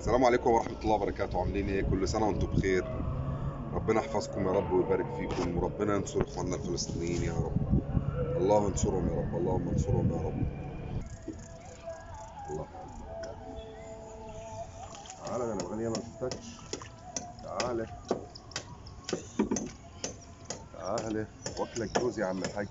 السلام عليكم ورحمة الله وبركاته عاملين ايه كل سنة وانتم بخير ربنا يحفظكم يا رب ويبارك فيكم وربنا ينصر اخواننا الفلسطينيين يا رب الله ينصرهم يا رب اللهم انصرهم يا رب الله تعالى انا الاغنية ما شفتكش تعالى تعالى واكلك جوز يا عم الحاج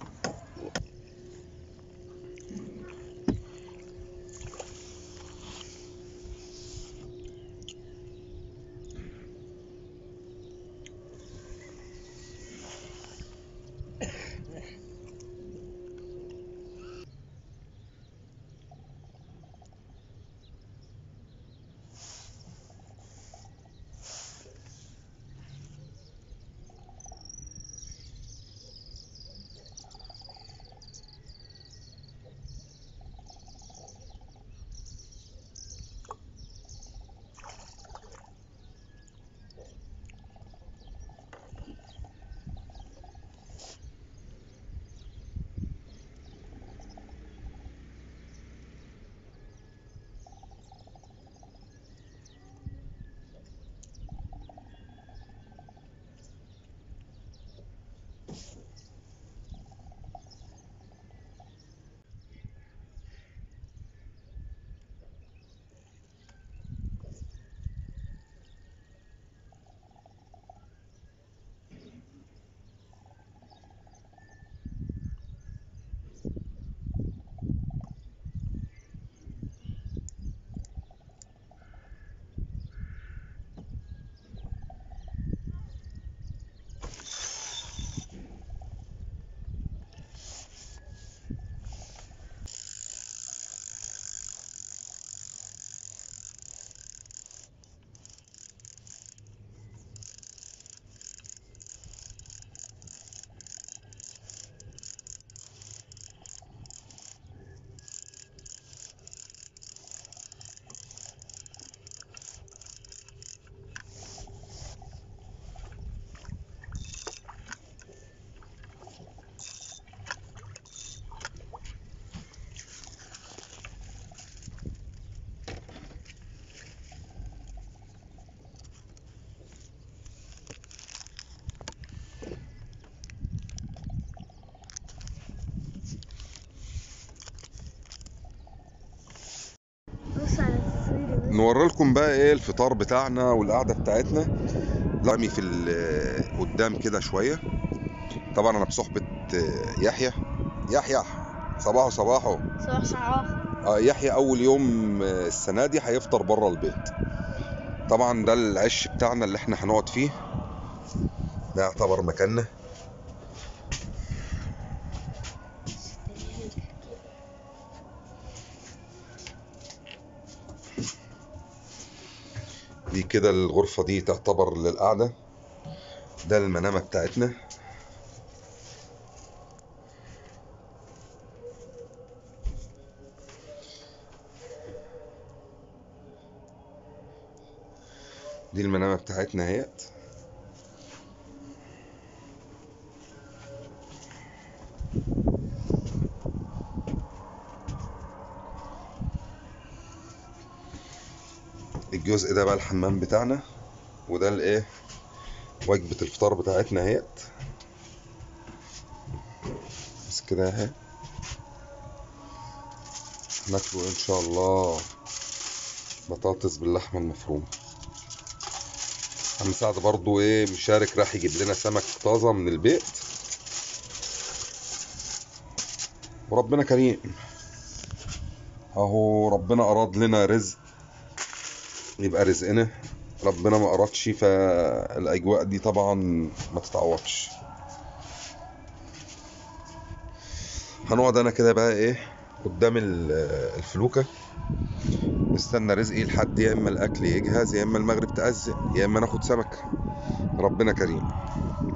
بص على الفيديو نوري لكم بقى ايه الفطار بتاعنا والقعده بتاعتنا لامي في ال- قدام كده شويه طبعا انا بصحبه آه، يحيى يحيى صباحو صباحو صباح صباح آه، يحيى اول يوم آه، السنه دي هيفطر بره البيت طبعا ده العش بتاعنا اللي احنا هنقعد فيه ده يعتبر مكاننا دي كده الغرفة دي تعتبر للقعدة ده المنامة بتاعتنا دي المنامة بتاعتنا اهيت الجزء ده بقى الحمام بتاعنا وده الايه وجبة الفطار بتاعتنا اهيت بس كده اهي ناكله ان شاء الله بطاطس باللحمة المفرومة عم سعد برضو ايه مشارك راح يجيب لنا سمك طازة من البيت وربنا كريم اهو ربنا اراد لنا رزق يبقى رزقنا ربنا ما أردش فالأجواء دي طبعا ما تتعوضش هنقعد أنا كده بقى إيه قدام ال- الفلوكة نستنى رزقي لحد يا إما الأكل يجهز يا إما المغرب تأذن يا إما ناخد سمك ربنا كريم